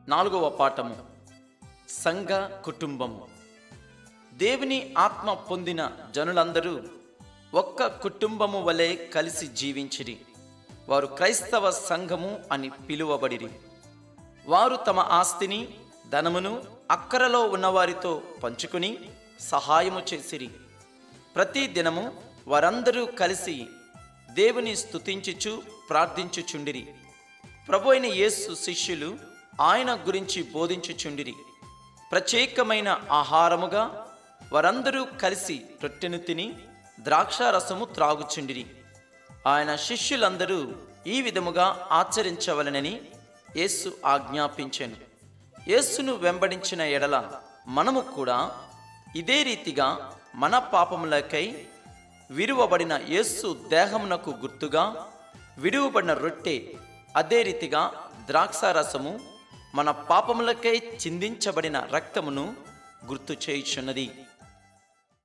నాలుగవ పాఠము సంఘ కుటుంబము దేవుని ఆత్మ పొందిన జనులందరూ ఒక్క కుటుంబము వలె కలిసి జీవించిరి వారు క్రైస్తవ సంఘము అని పిలువబడిరి వారు తమ ఆస్తిని ధనమును అక్కరలో ఉన్నవారితో పంచుకుని సహాయము చేసిరి ప్రతి దినము వారందరూ కలిసి దేవుని స్తుతించుచు ప్రార్థించుచుండిరి ప్రభు అయిన యేసు శిష్యులు ఆయన గురించి బోధించుచుండిరి ప్రత్యేకమైన ఆహారముగా వారందరూ కలిసి రొట్టెను తిని ద్రాక్షారసము త్రాగుచుండిరి ఆయన శిష్యులందరూ ఈ విధముగా ఆచరించవలనని యేసు ఆజ్ఞాపించాను యేసును వెంబడించిన ఎడల మనము కూడా ఇదే రీతిగా మన పాపములకై విరువబడిన యేసు దేహమునకు గుర్తుగా విడువబడిన రొట్టె అదే రీతిగా ద్రాక్షారసము మన పాపములకై చిందించబడిన రక్తమును గుర్తు చేయుచున్నది